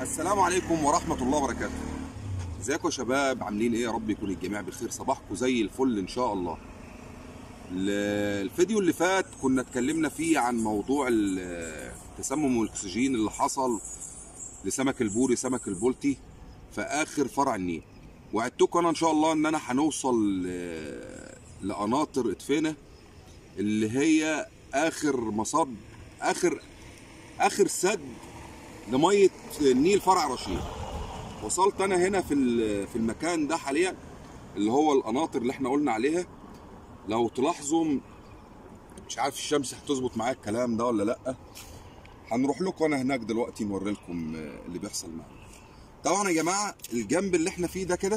السلام عليكم ورحمة الله وبركاته ازيكم يا شباب عاملين ايه يا رب يكون الجميع بخير صباحكم زي الفل ان شاء الله ال- الفيديو اللي فات كنا اتكلمنا فيه عن موضوع ال- تسمم الاكسجين اللي حصل لسمك البوري سمك البولتي في اخر فرع النيل وعدتكم انا ان شاء الله ان انا هنوصل ل- لقناطر ادفنه اللي هي اخر مصب اخر اخر سد لميه النيل فرع رشيد وصلت انا هنا في ال- في المكان ده حاليا اللي هو القناطر اللي احنا قلنا عليها لو تلاحظوا مش عارف الشمس هتظبط معايا الكلام ده ولا لا هنروح لكم انا هناك دلوقتي نوري لكم اللي بيحصل معانا طبعا يا جماعه الجنب اللي احنا فيه ده كده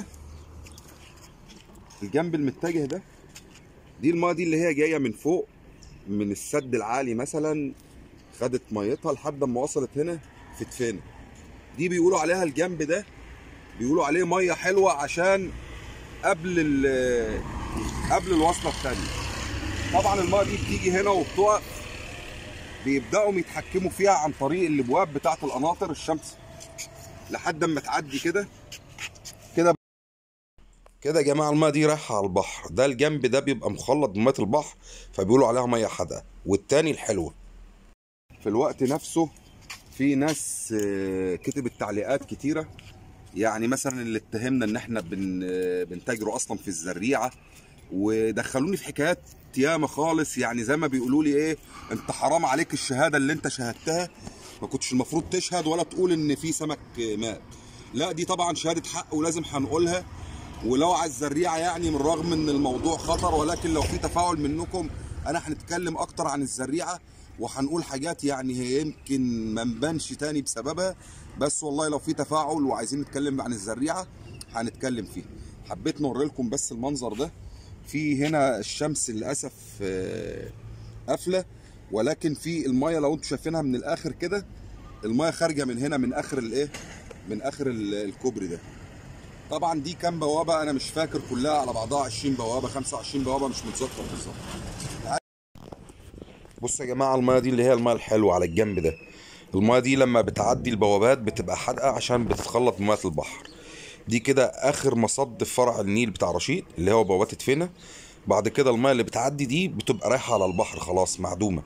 الجنب المتجه ده دي المايه دي اللي هي جايه من فوق من السد العالي مثلا خدت ميتها لحد ما وصلت هنا في دفانه دي بيقولوا عليها الجنب ده بيقولوا عليه ميه حلوه عشان قبل ال قبل الوصله الثانيه طبعا الميه دي بتيجي هنا وبتقف بيبداوا يتحكموا فيها عن طريق الابواب بتاعه القناطر الشمس لحد اما تعدي كده كده كده يا جماعه الميه دي رايحه على البحر ده الجنب ده بيبقى مخلط بميه البحر فبيقولوا عليها ميه حادقه والتاني الحلوه في الوقت نفسه في ناس آه، كتبت تعليقات كتيره يعني مثلا اللي اتهمنا ان احنا بن آه، بنتاجروا اصلا في الزريعه ودخلوني في حكايات ياما خالص يعني زي ما بيقولوا لي ايه انت حرام عليك الشهاده اللي انت شهدتها ما كنتش المفروض تشهد ولا تقول ان في سمك آه، مات لا دي طبعا شهاده حق ولازم هنقولها ولو على الزريعه يعني من رغم ان الموضوع خطر ولكن لو في تفاعل منكم انا هنتكلم اكتر عن الزريعه وهنقول حاجات يعني هي يمكن ما نبانش تاني بسببها بس والله لو في تفاعل وعايزين نتكلم عن الزريعه هنتكلم فيه حبيت نوري لكم بس المنظر ده في هنا الشمس للاسف آه، قافله ولكن في الميه لو انتم شايفينها من الاخر كده الميه خارجه من هنا من اخر الايه من اخر ال- الكوبري ده طبعا دي كام بوابه انا مش فاكر كلها على بعضها 20 بوابه 25 بوابه مش متذكر بالظبط بصوا يا جماعه المايه دي اللي هي المايه الحلوه على الجنب ده المايه دي لما بتعدي البوابات بتبقى حادقه عشان بتتخلط بميه البحر دي كده اخر مصد في فرع النيل بتاع رشيد اللي هو بوابات ادفنه بعد كده المايه اللي بتعدي دي بتبقى رايحه على البحر خلاص معدومه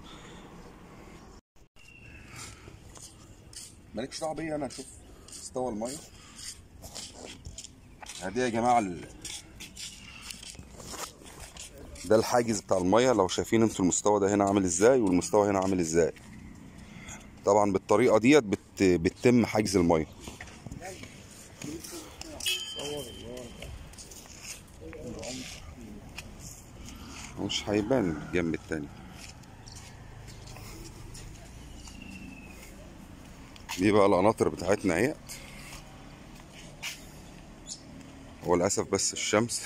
مالكش دعوه بيا انا اشوف مستوى المايه ادي يا جماعه ال... ده الحاجز بتاع الميه لو شايفين انتوا المستوى ده هنا عامل ازاي والمستوى هنا عامل ازاي طبعا بالطريقه ديت بت... بتتم حجز الميه مش هيبان الجنب التاني دي بقى القناطر بتاعتنا اهيت هو للاسف بس الشمس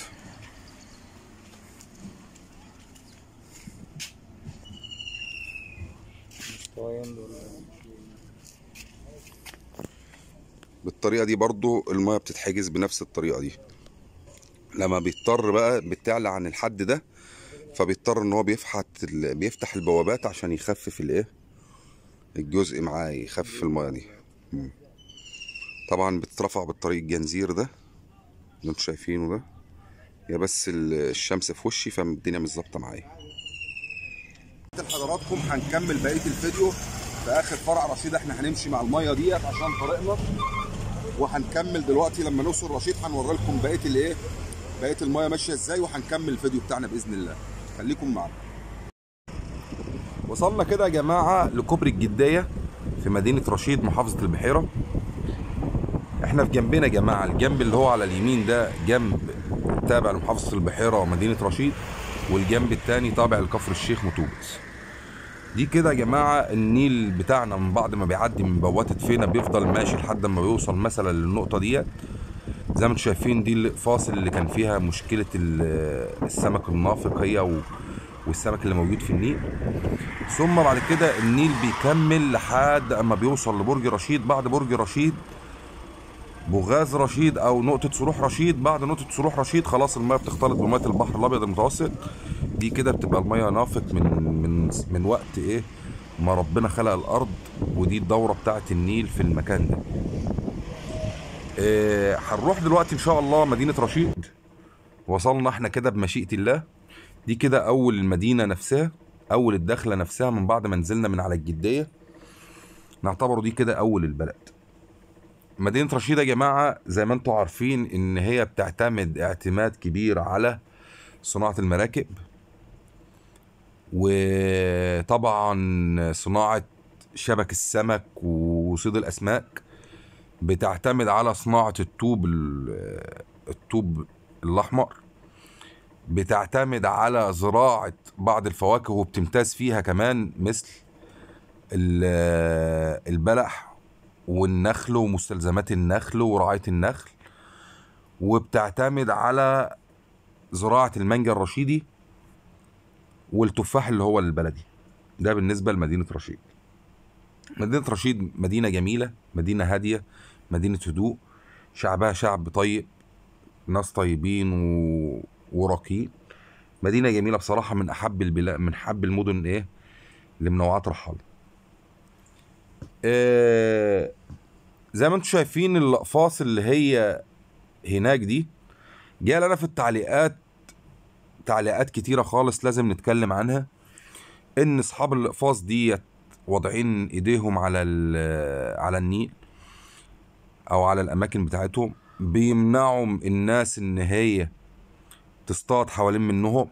بالطريقه دي برضو الميه بتتحجز بنفس الطريقه دي لما بيضطر بقى بتعلى عن الحد ده فبيضطر ان هو بيفتح ال- بيفتح البوابات عشان يخفف الايه الجزء معاه يخفف الميه دي مم. طبعا بتترفع بالطريق الجنزير ده اللي انتوا شايفينه ده يا بس ال- الشمس في وشي فالدنيا مش ظابطه معايا لحضراتكم هنكمل بقيه الفيديو في اخر فرع رشيد احنا هنمشي مع الميه ديت عشان طريقنا وهنكمل دلوقتي لما نوصل رشيد هنوري لكم بقيه الايه بقيه الميه ماشيه ازاي وهنكمل الفيديو بتاعنا باذن الله خليكم معانا وصلنا كده يا جماعه لكوبري الجديه في مدينه رشيد محافظه البحيره احنا في جنبنا يا جماعه الجنب اللي هو على اليمين ده جنب تابع لمحافظه البحيره ومدينه رشيد والجنب التاني تابع لكفر الشيخ مطوبس دي كده يا جماعه النيل بتاعنا من بعد ما بيعدي من بوابه فينا بيفضل ماشي لحد ما بيوصل مثلا للنقطه ديت زي ما انتم شايفين دي الاقفاص اللي كان فيها مشكله ال- السمك النافق هي و- والسمك اللي موجود في النيل ثم بعد كده النيل بيكمل لحد اما بيوصل لبرج رشيد بعد برج رشيد بوغاز رشيد او نقطة صروح رشيد بعد نقطة صروح رشيد خلاص المياه بتختلط بمياه البحر الابيض المتوسط دي كده بتبقى المياه نافق من من من وقت ايه ما ربنا خلق الارض ودي الدورة بتاعت النيل في المكان ده آه، هنروح دلوقتي ان شاء الله مدينه رشيد وصلنا احنا كده بمشيئه الله دي كده اول المدينه نفسها اول الدخله نفسها من بعد ما نزلنا من على الجديه نعتبره دي كده اول البلد مدينه رشيد يا جماعه زي ما انتم عارفين ان هي بتعتمد اعتماد كبير على صناعه المراكب وطبعا صناعه شبك السمك وصيد الاسماك بتعتمد على صناعه الطوب ال- الطوب الاحمر بتعتمد على زراعه بعض الفواكه وبتمتاز فيها كمان مثل ال- البلح والنخل ومستلزمات النخل ورعايه النخل وبتعتمد على زراعه المانجا الرشيدي والتفاح اللي هو البلدي ده بالنسبه لمدينه رشيد مدينه رشيد مدينه جميله مدينه هاديه مدينه هدوء شعبها شعب طيب ناس طيبين و... وراقيين مدينه جميله بصراحه من احب البلاد من احب المدن ايه لمنوعات رحاله آه... زي ما انتم شايفين الاقفاص اللي هي هناك دي جايه لنا في التعليقات تعليقات كتيره خالص لازم نتكلم عنها ان اصحاب الاقفاص ديت واضعين ايديهم على ال- على النيل او على الاماكن بتاعتهم بيمنعوا الناس ان هي تصطاد حوالين منهم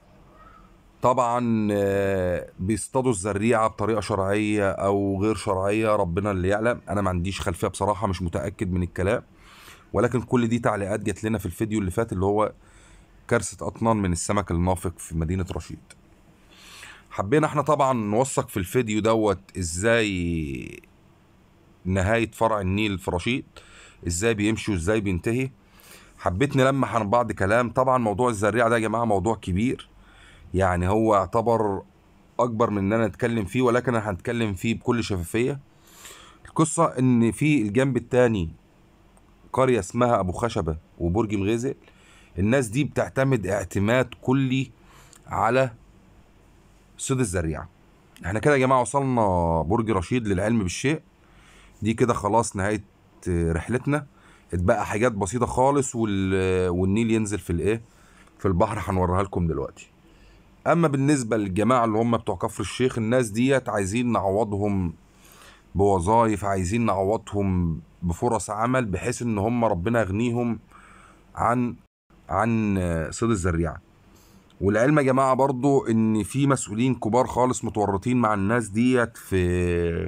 طبعا آه، بيصطادوا الزريعه بطريقه شرعيه او غير شرعيه ربنا اللي يعلم انا ما عنديش خلفيه بصراحه مش متاكد من الكلام ولكن كل دي تعليقات جت لنا في الفيديو اللي فات اللي هو كارثه اطنان من السمك النافق في مدينه رشيد حبينا احنا طبعا نوثق في الفيديو دوت ازاي نهايه فرع النيل في رشيد ازاي بيمشي وازاي بينتهي حبيت نلمح عن بعض كلام طبعا موضوع الزريعه ده يا جماعه موضوع كبير يعني هو يعتبر اكبر من ان انا اتكلم فيه ولكن انا هنتكلم فيه بكل شفافيه القصه ان في الجنب التاني قريه اسمها ابو خشبه وبرج مغيزل الناس دي بتعتمد اعتماد كلي على صيد الزريعه احنا كده يا جماعه وصلنا برج رشيد للعلم بالشيء دي كده خلاص نهايه رحلتنا اتبقى حاجات بسيطه خالص وال... والنيل ينزل في الايه في البحر هنوريها لكم دلوقتي اما بالنسبه للجماعه اللي هم بتوع كفر الشيخ الناس ديت عايزين نعوضهم بوظائف عايزين نعوضهم بفرص عمل بحيث ان هم ربنا يغنيهم عن عن صيد الزريعه والعلم يا جماعه برضو ان في مسؤولين كبار خالص متورطين مع الناس ديت في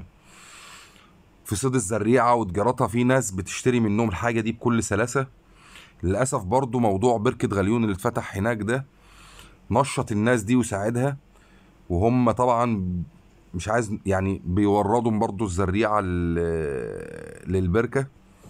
في صيد الزريعه وتجارتها في ناس بتشتري منهم الحاجه دي بكل سلاسه للاسف برضو موضوع بركه غليون اللي اتفتح هناك ده نشط الناس دي وساعدها وهم طبعا مش عايز يعني بيوردوا برضو الزريعه لل- للبركه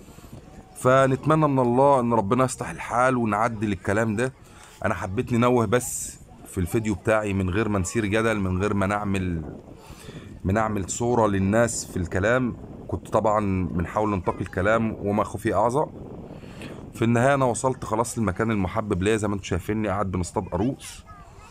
فنتمنى من الله ان ربنا يصلح الحال ونعدل الكلام ده انا حبيت ننوه بس في الفيديو بتاعي من غير ما نثير جدل من غير ما نعمل بنعمل صورة للناس في الكلام كنت طبعا بنحاول ننتقي الكلام وما خفي أعظم في النهاية أنا وصلت خلاص للمكان المحبب ليا زي ما انتم شايفيني قاعد بنصطاد قاروص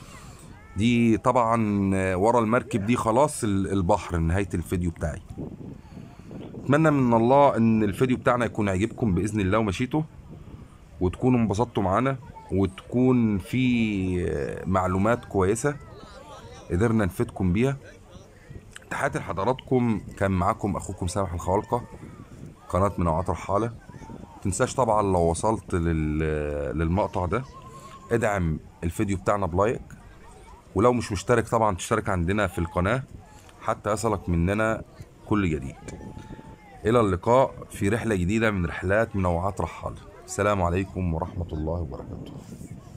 دي طبعا ورا المركب دي خلاص ال- البحر نهاية الفيديو بتاعي اتمنى من الله ان الفيديو بتاعنا يكون عجبكم باذن الله ومشيته وتكونوا انبسطتوا معانا وتكون في معلومات كويسه قدرنا نفيدكم بيها تحياتي لحضراتكم كان معاكم اخوكم سامح الخوالقه قناه منوعات رحاله تنساش طبعا لو وصلت لل... للمقطع ده ادعم الفيديو بتاعنا بلايك ولو مش مشترك طبعا تشترك عندنا في القناه حتى يصلك مننا كل جديد الى اللقاء في رحله جديده من رحلات منوعات رحاله السلام عليكم ورحمه الله وبركاته